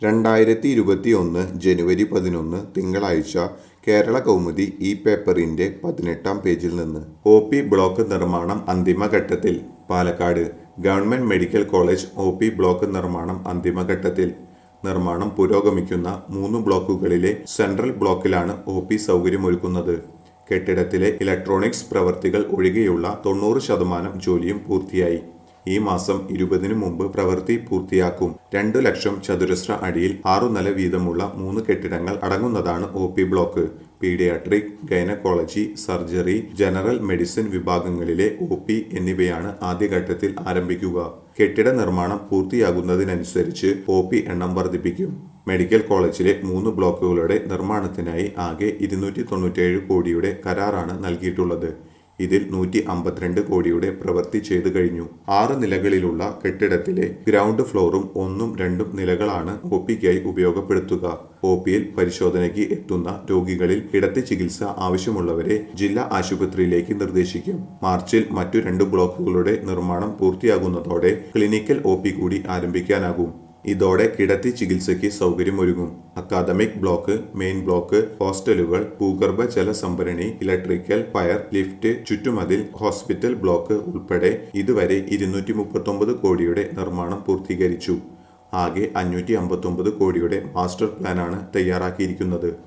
രണ്ടായിരത്തി ഇരുപത്തിയൊന്ന് ജനുവരി പതിനൊന്ന് തിങ്കളാഴ്ച കേരള കൗമുദി ഈ പേപ്പറിന്റെ പതിനെട്ടാം പേജിൽ നിന്ന് ഒ പി ബ്ലോക്ക് നിർമ്മാണം അന്തിമഘട്ടത്തിൽ Palakkad government medical college O P block നിർമ്മാണം അന്തിമഘട്ടത്തിൽ നിർമ്മാണം പുരോഗമിക്കുന്ന മൂന്ന് ബ്ലോക്കുകളിലെ സെൻട്രൽ ബ്ലോക്കിലാണ് ഒ പി സൗകര്യമൊരുക്കുന്നത് കെട്ടിടത്തിലെ ഇലക്ട്രോണിക്സ് പ്രവൃത്തികൾ ഒഴികെയുള്ള തൊണ്ണൂറ് ശതമാനം ജോലിയും പൂർത്തിയായി ഈ മാസം ഇരുപതിനു മുമ്പ് പ്രവൃത്തി പൂർത്തിയാക്കും രണ്ടു ലക്ഷം ചതുരശ്ര അടിയിൽ ആറു നില വീതമുള്ള മൂന്ന് കെട്ടിടങ്ങൾ അടങ്ങുന്നതാണ് O P block paediatric gynaecology surgery general medicine വിഭാഗങ്ങളിലെ ഒ പി എന്നിവയാണ് ആദ്യഘട്ടത്തിൽ ആരംഭിക്കുക കെട്ടിട നിർമ്മാണം പൂർത്തിയാകുന്നതിനനുസരിച്ച് ഒ പി എണ്ണം വർദ്ധിപ്പിക്കും മെഡിക്കൽ കോളേജിലെ മൂന്ന് ബ്ലോക്കുകളുടെ നിർമ്മാണത്തിനായി ആകെ ഇരുന്നൂറ്റി തൊണ്ണൂറ്റേഴ് കോടിയുടെ കരാറാണ് നൽകിയിട്ടുള്ളത് ഇതിൽ നൂറ്റി അമ്പത്തിരണ്ട് കോടിയുടെ പ്രവൃത്തി ചെയ്തു കഴിഞ്ഞു ആറ് നിലകളിലുള്ള കെട്ടിടത്തിലെ ഗ്രൗണ്ട് ഫ്ലോറും ഒന്നും രണ്ടും നിലകളാണ് ഒ പിക്കായി ഉപയോഗപ്പെടുത്തുക ഒ പിയിൽ പരിശോധനയ്ക്ക് എത്തുന്ന രോഗികളിൽ കിടത്തി ചികിത്സ ആവശ്യമുള്ളവരെ ജില്ലാ ആശുപത്രിയിലേക്ക് നിർദ്ദേശിക്കും മാർച്ചിൽ മറ്റു രണ്ട് ബ്ലോക്കുകളുടെ നിർമ്മാണം പൂർത്തിയാകുന്നതോടെ ക്ലിനിക്കൽ ഒ പി കൂടി ആരംഭിക്കാനാകും ഇതോടെ കിടത്തി ചികിത്സയ്ക്ക് സൗകര്യമൊരുങ്ങും അക്കാദമിക് ബ്ലോക്ക് മെയിൻ ബ്ലോക്ക് ഹോസ്റ്റലുകൾ ഭൂഗർഭ ജല സംഭരണി ഇലക്ട്രിക്കൽ ഫയർ ലിഫ്റ്റ് ചുറ്റുമതിൽ ഹോസ്പിറ്റൽ ബ്ലോക്ക് ഉൾപ്പെടെ ഇതുവരെ ഇരുന്നൂറ്റി മുപ്പത്തൊമ്പത് കോടിയുടെ നിർമ്മാണം പൂർത്തീകരിച്ചു ആകെ അഞ്ഞൂറ്റി അമ്പത്തൊമ്പത് കോടിയുടെ മാസ്റ്റർ പ്ലാനാണ് തയ്യാറാക്കിയിരിക്കുന്നത്